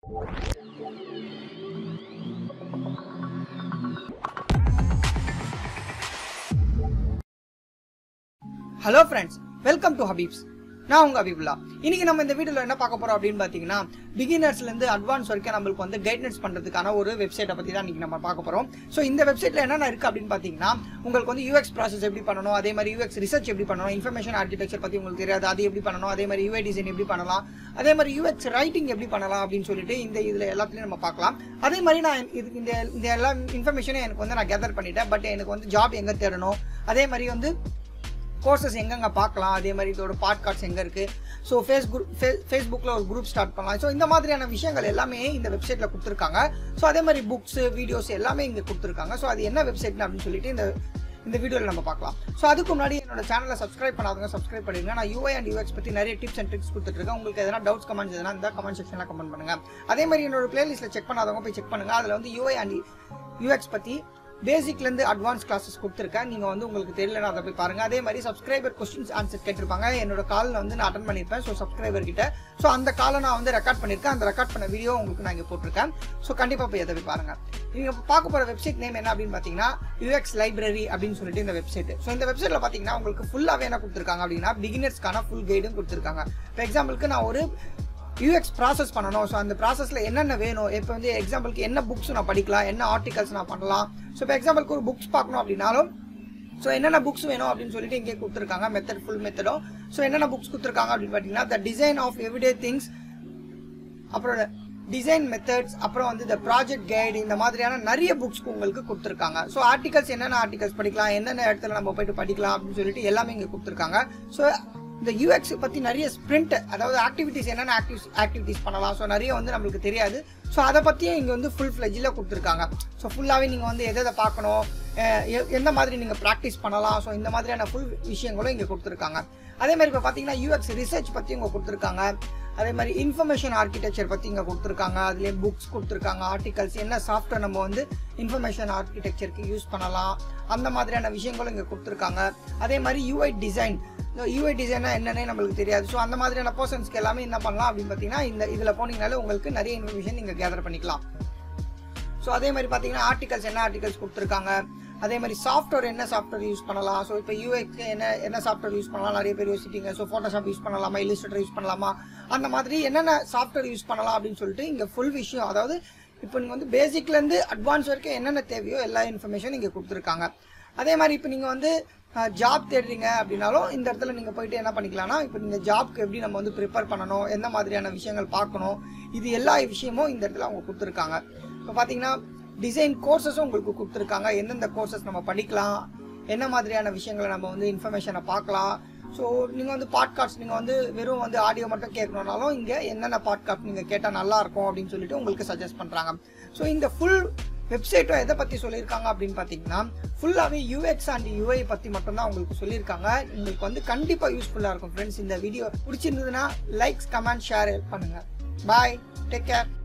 hello friends welcome to Habib's நான் உங்க ஹபீபுல்லா இன்னைக்கு நம்ம இந்த வீடியோல என்ன பார்க்க போறோம் அப்படின்னு பாத்தீங்கன்னா பிகினர்ஸ்ல இருந்து அட்வான்ஸ் வரைக்கும் நம்மளுக்கு வந்து கைடன்ஸ் பண்றதுக்கான ஒரு வெப்சைட்டை பத்தி தான் இன்னைக்கு நம்ம பார்க்க போறோம் ஸோ இந்த வெப்சைட்ல என்னென்ன இருக்கு அப்படின்னு பாத்தீங்கன்னா உங்களுக்கு வந்து யூஎக்ஸ் ப்ராசஸ் எப்படி பண்ணணும் அதே மாதிரி யூஎக்ஸ் ரிசர்ச் எப்படி பண்ணணும் இன்ஃபர்மேஷன் ஆர்கிடெக்சர் பத்தி உங்களுக்கு தெரியாது அது எப்படி பண்ணணும் அதே மாதிரி யூஐ டிசைன் எப்படி பண்ணலாம் அதே மாதிரி யூஎக்ஸ் ரைட்டிங் எப்படி பண்ணலாம் அப்படின்னு சொல்லிட்டு இந்த இதுல எல்லாத்துலயும் நம்ம பார்க்கலாம் அதே மாதிரி நான் இதுக்கு இந்த இந்த எல்லா இன்ஃபர்மேஷனும் எனக்கு வந்து நான் கேதர் பண்ணிட்டேன் பட் எனக்கு வந்து ஜாப் எங்க தேடணும் அதே மாதிரி வந்து கோர்சஸ் எங்கெங்க பார்க்கலாம் அதே மாதிரி இதோட பாட்காஸ்ட் எங்கே இருக்குது ஸோ ஃபேஸ்புக் ஃபேஸ்புக்கில் ஒரு குரூப் ஸ்டார்ட் பண்ணலாம் ஸோ இந்த மாதிரியான விஷயங்கள் எல்லாமே இந்த வெப்சைட்டில் கொடுத்துருக்காங்க ஸோ அதே மாதிரி புக்ஸ் வீடியோஸ் எல்லாமே இங்கே கொடுத்துருக்காங்க ஸோ அது என்ன வெப்சைட் அப்படின்னு சொல்லிட்டு இந்த இந்த வீடியோவில் நம்ம பார்க்கலாம் ஸோ அதுக்கு முன்னாடி என்னோட சேனலை சப்ஸ்கிரைப் பண்ணாதவங்க சப்ஸ்கிரைப் பண்ணிடுங்க நான் யூஐ அண்ட் யூஎக்ஸ் பற்றி நிறைய டிப்ஸ் அண்ட் ட்ரிக்ஸ் கொடுத்துருக்கேன் உங்களுக்கு எதனா டவுட்ஸ் கமெண்ட்ஸ் எதனா இந்த கமெண்ட் செக்ஷனில் கமெண்ட் பண்ணுங்க அதே மாதிரி என்னோட பிளேலிஸ்ட்டில் செக் பண்ணாதவங்க போய் செக் பண்ணுங்க அதில் வந்து யூஐ அண்ட் யூஎக்ஸ் பற்றி பேசிக்லேருந்து அட்வான்ஸ் கிளாஸஸ் கொடுத்துருக்கேன் நீங்கள் வந்து உங்களுக்கு தெரியலனா அதை போய் பாருங்கள் அதே மாதிரி சப்ஸ்கிரைபர் கொஸ்டின்ஸ் ஆன்சர் கேட்டிருப்பாங்க என்னோட காலில் வந்து நான் அட்டன் பண்ணியிருப்பேன் ஸோ சப்ஸ்கிரைபர் கிட்ட ஸோ அந்த காலை நான் வந்து ரெக்கார்ட் பண்ணியிருக்கேன் அந்த ரெக்கார்ட் பண்ண வீடியோ உங்களுக்கு நான் இங்கே போட்டிருக்கேன் ஸோ கண்டிப்பாக போய் அதை போய் பாருங்கள் நீங்கள் பார்க்க போகிற வெப்சைட் நேம் என்ன அப்படின்னு பார்த்தீங்கன்னா யூஎக்ஸ் லைப்ரரி அப்படின்னு சொல்லிட்டு இந்த வெப்சைட் ஸோ இந்த வெப்சைட்டில் பார்த்தீங்கன்னா உங்களுக்கு ஃபுல்லாகவே என்ன கொடுத்துருக்காங்க அப்படின்னா பிகினர்ஸ்க்கான ஃபுல் கைடும் கொடுத்துருக்காங்க இப்போ எக்ஸாம்பிளுக்கு நான் ஒரு யூஎக்ஸ் ப்ராசஸ் பண்ணணும் ஸோ அந்த ப்ராசஸில் என்னென்ன வேணும் இப்போ வந்து எக்ஸாம்பிளுக்கு என்ன புக்ஸ் நான் படிக்கலாம் என்ன ஆர்டிகல்ஸ் நான் பண்ணலாம் ஸோ இப்போ எக்ஸாம்பிளுக்கு ஒரு புக்ஸ் பார்க்கணும் அப்படின்னாலும் ஸோ என்னென்ன புக்ஸ் வேணும் அப்படின்னு சொல்லிட்டு இங்கே கொடுத்துருக்காங்க மெத்தட் ஃபுல் மெத்தடும் ஸோ என்னென்ன புக்ஸ் கொடுத்துருக்காங்க அப்படின்னு பார்த்தீங்கன்னா the design of everyday things அப்புறம் டிசைன் மெத்தட்ஸ் அப்புறம் வந்து இந்த ப்ராஜெக்ட் கைடு இந்த மாதிரியான நிறைய புக்ஸ் உங்களுக்கு கொடுத்துருக்காங்க ஸோ ஆர்டிகல்ஸ் என்னென்ன ஆர்டிகல்ஸ் படிக்கலாம் என்னென்ன இடத்துல நம்ம போயிட்டு படிக்கலாம் அப்படின்னு சொல்லிட்டு எல்லாமே இங்கே கொடுத்துருக்காங்க ஸோ இந்த யூஎக்ஸ் பற்றி நிறைய ஸ்ப்ரிண்ட் அதாவது ஆக்டிவிட்டிஸ் என்னென்ன ஆக்டிவிஸ் ஆக்டிவிட்டிஸ் பண்ணலாம் ஸோ நிறைய வந்து நம்மளுக்கு தெரியாது ஸோ அதை பற்றியும் இங்கே வந்து ஃபுல் ஃப்ளெஜில் கொடுத்துருக்காங்க ஸோ ஃபுல்லாகவே நீங்கள் வந்து எதை எதை பார்க்கணும் அஹ் எ- எந்த மாதிரி நீங்கள் ப்ராக்டிஸ் பண்ணலாம் ஸோ இந்த மாதிரியான ஃபுல் விஷயங்களும் இங்கே கொடுத்துருக்காங்க அதே மாதிரி இப்போ பார்த்தீங்கன்னா யூஎக்ஸ் ரிசர்ச் பற்றி இங்கே கொடுத்துருக்காங்க அதே மாதிரி இன்ஃபர்மேஷன் ஆர்கிடெக்சர் பற்றி இங்கே கொடுத்துருக்காங்க அதுலேயே புக்ஸ் கொடுத்துருக்காங்க ஆர்டிகல்ஸ் என்ன சாஃப்ட்வேர் நம்ம வந்து இன்ஃபர்மேஷன் ஆர்கிடெக்சருக்கு யூஸ் பண்ணலாம் அந்த மாதிரியான விஷயங்களும் இங்கே கொடுத்துருக்காங்க அதே மாதிரி யூஐ டிசைன் இந்த யூஐ டிசைனா என்னன்னே நம்மளுக்கு தெரியாது ஸோ அந்த மாதிரியான பர்சன்ஸ்க்கு எல்லாமே என்ன பண்ணலாம் அப்படின்னு பார்த்தீங்கன்னா இந்த இதில் போனீங்கனாலே உங்களுக்கு நிறைய இன்ஃபர்மேஷன் நீங்கள் கேதர் பண்ணிக்கலாம் ஸோ அதே மாதிரி பார்த்தீங்கன்னா ஆர்டிகல்ஸ் என்ன ஆர்டிகல்ஸ் கொடுத்துருக்காங்க அதே மாதிரி சாஃப்ட்வேர் என்ன சாஃப்ட்வேர் யூஸ் பண்ணலாம் ஸோ இப்போ யூஎக்கு என்ன என்ன சாஃப்ட்வேர் யூஸ் பண்ணலாம் நிறைய பேர் யோசிச்சிட்டீங்க ஸோ ஃபோட்டோஷாப் யூஸ் பண்ணலாமா இல்லுஸ்ட்ரேட்டர் யூஸ் பண்ணலாமா அந்த மாதிரி என்னென்ன சாஃப்ட்வேர் யூஸ் பண்ணலாம் அப்படின்னு சொல்லிட்டு இங்கே ஃபுல் விஷயம் அதாவது இப்போ நீங்கள் வந்து பேசிக்லேருந்து அட்வான்ஸ் வரைக்கும் என்னென்ன தேவையோ எல்லா இன்ஃபர்மேஷனும் இங்கே கொடுத்துருக்காங்க அதே மாதிரி இப்போ நீங்கள் வந்து ஜாப் தேடுறீங்க அப்படின்னாலும் இந்த இடத்துல நீங்கள் போயிட்டு என்ன பண்ணிக்கலாம்னா இப்போ நீங்கள் ஜாப்க்கு எப்படி நம்ம வந்து ப்ரிப்பேர் பண்ணணும் எந்த மாதிரியான விஷயங்கள் பார்க்கணும் இது எல்லா விஷயமும் இந்த இடத்துல அவங்க கொடுத்துருக்காங்க இப்போ பார்த்தீங்கன்னா டிசைன் கோர்சஸும் உங்களுக்கு கொடுத்துருக்காங்க எந்தெந்த கோர்சஸ் நம்ம படிக்கலாம் என்ன மாதிரியான விஷயங்களை நம்ம வந்து இன்ஃபர்மேஷனை பார்க்கலாம் ஸோ நீங்கள் வந்து பாட்காஸ்ட் நீங்கள் வந்து வெறும் வந்து ஆடியோ மட்டும் கேட்கணுன்னாலும் இங்கே என்னென்ன பாட்காஸ்ட் நீங்கள் கேட்டால் நல்லா இருக்கும் அப்படின்னு சொல்லிட்டு உங்களுக்கு சஜஸ்ட் பண்ணுறாங்க ஸோ இந்த ஃபுல் வெப்சைட்டும் எதை பற்றி சொல்லியிருக்காங்க அப்படின்னு பார்த்தீங்கன்னா ஃபுல்லாகவே யூஎக்ஸ் அண்ட் யூஐ பற்றி மட்டும்தான் உங்களுக்கு சொல்லியிருக்காங்க உங்களுக்கு வந்து கண்டிப்பாக யூஸ்ஃபுல்லாக இருக்கும் ஃப்ரெண்ட்ஸ் இந்த வீடியோ பிடிச்சிருந்ததுன்னா லைக்ஸ் கமெண்ட் ஷேர் பண்ணுங்கள் பாய் டேக் கேர்